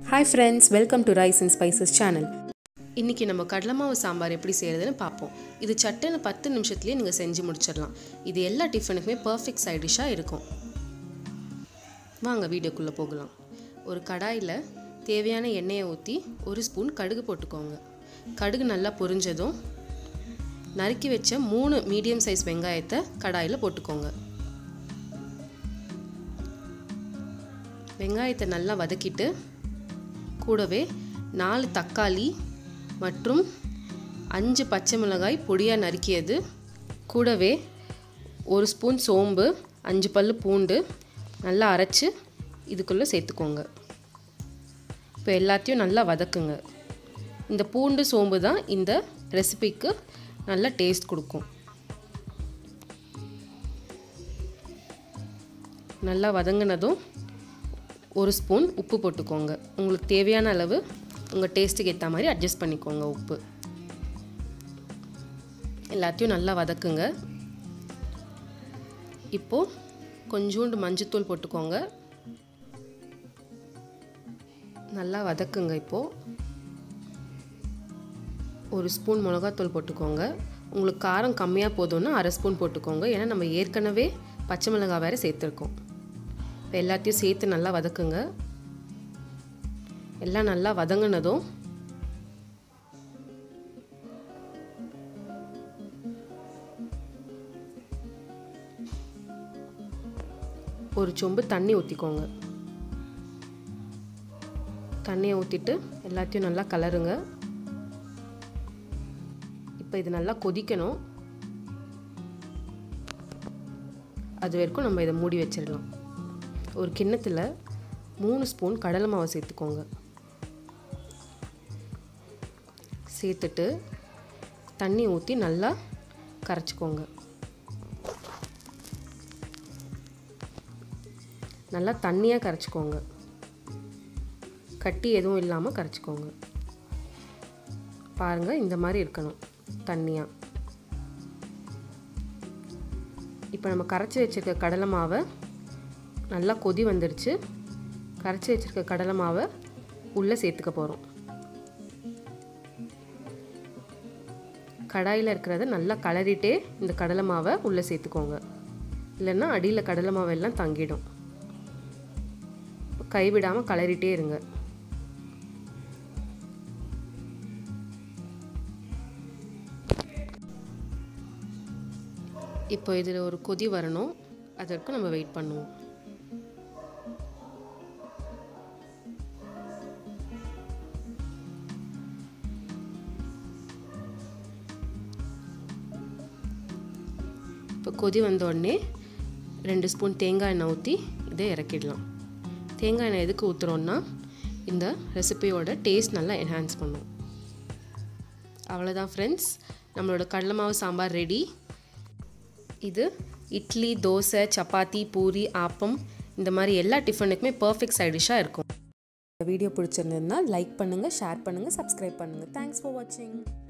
hi friends welcome to rice and spices channel இன்றைக்கி நம்ம கடலை மாவு சாம்பார் எப்படி செய்கிறதுன்னு பார்ப்போம் இது சட்டுன்னு பத்து நிமிஷத்துலேயே நீங்கள் செஞ்சு முடிச்சிடலாம் இது எல்லா டிஃபனுக்குமே பர்ஃபெக்ட் சைட் டிஷ்ஷாக இருக்கும் வாங்க வீடியோக்குள்ளே போகலாம் ஒரு கடாயில் தேவையான எண்ணெயை ஊற்றி ஒரு ஸ்பூன் கடுகு போட்டுக்கோங்க கடுகு நல்லா பொரிஞ்சதும் நறுக்கி வச்ச மூணு மீடியம் சைஸ் வெங்காயத்தை கடாயில் போட்டுக்கோங்க வெங்காயத்தை நல்லா வதக்கிட்டு கூடவே நாலு தக்காளி மற்றும் அஞ்சு பச்சை மிளகாய் பொடியாக நறுக்கியது கூடவே ஒரு ஸ்பூன் சோம்பு அஞ்சு பல் பூண்டு நல்லா அரைச்சி இதுக்குள்ளே சேர்த்துக்கோங்க இப்போ எல்லாத்தையும் நல்லா வதக்குங்க இந்த பூண்டு சோம்பு தான் இந்த ரெசிபிக்கு நல்ல டேஸ்ட் கொடுக்கும் நல்லா வதங்கினதும் ஒரு ஸ்பூன் உப்பு போட்டுக்கோங்க உங்களுக்கு தேவையான அளவு உங்கள் டேஸ்ட்டுக்கு ஏற்ற மாதிரி அட்ஜஸ்ட் பண்ணிக்கோங்க உப்பு எல்லாத்தையும் நல்லா வதக்குங்க இப்போது கொஞ்சோண்டு மஞ்சத்தூள் போட்டுக்கோங்க நல்லா வதக்குங்க இப்போது ஒரு ஸ்பூன் மிளகாத்தூள் போட்டுக்கோங்க உங்களுக்கு காரம் கம்மியாக போதும்னா அரை ஸ்பூன் போட்டுக்கோங்க ஏன்னா நம்ம ஏற்கனவே பச்சை மிளகாய் வேறு சேர்த்துருக்கோம் இப்போ எல்லாத்தையும் சேர்த்து நல்லா வதக்குங்க எல்லாம் நல்லா வதங்கினதும் ஒரு சொம்பு தண்ணி ஊற்றிக்கோங்க தண்ணியை ஊற்றிட்டு எல்லாத்தையும் நல்லா கலருங்க இப்போ இது நல்லா கொதிக்கணும் அது வரைக்கும் நம்ம இதை மூடி வச்சிடலாம் ஒரு கிண்ணத்தில் மூணு ஸ்பூன் கடலை மாவை சேர்த்துக்கோங்க சேர்த்துட்டு தண்ணி ஊற்றி நல்லா கரைச்சிக்கோங்க நல்லா தண்ணியாக கரைச்சிக்கோங்க கட்டி எதுவும் இல்லாமல் கரைச்சிக்கோங்க பாருங்கள் இந்த மாதிரி இருக்கணும் தண்ணியாக இப்போ நம்ம கரைச்சி வச்சுருக்க கடலை மாவை நல்லா கொதி வந்துடுச்சு கரைச்சி வச்சுருக்க கடலை மாவை உள்ளே சேர்த்துக்க போகிறோம் கடாயில் இருக்கிறத நல்லா கலரிட்டே இந்த கடலை மாவை உள்ளே சேர்த்துக்கோங்க இல்லைன்னா அடியில் கடலை மாவு எல்லாம் தங்கிடும் கைவிடாமல் கலரிட்டே இருங்க இப்போ இதில் ஒரு கொதி வரணும் அதற்கு நம்ம வெயிட் பண்ணுவோம் இப்போ கொதி வந்த உடனே ரெண்டு ஸ்பூன் தேங்காய் எண்ணெய் ஊற்றி இதை இறக்கிடலாம் தேங்காய் எண்ணெய் எதுக்கு ஊற்றுறோன்னா இந்த ரெசிபியோட டேஸ்ட் நல்லா என்ஹான்ஸ் பண்ணும் அவ்வளோதான் ஃப்ரெண்ட்ஸ் நம்மளோட கடலை மாவு சாம்பார் ரெடி இது இட்லி தோசை சப்பாத்தி பூரி ஆப்பம் இந்த மாதிரி எல்லா டிஃபனுக்குமே பர்ஃபெக்ட் சைட் டிஷ்ஷாக இருக்கும் இந்த வீடியோ பிடிச்சிருந்ததுன்னா லைக் பண்ணுங்கள் ஷேர் பண்ணுங்கள் சப்ஸ்கிரைப் பண்ணுங்கள் தேங்க்ஸ் ஃபார் வாட்சிங்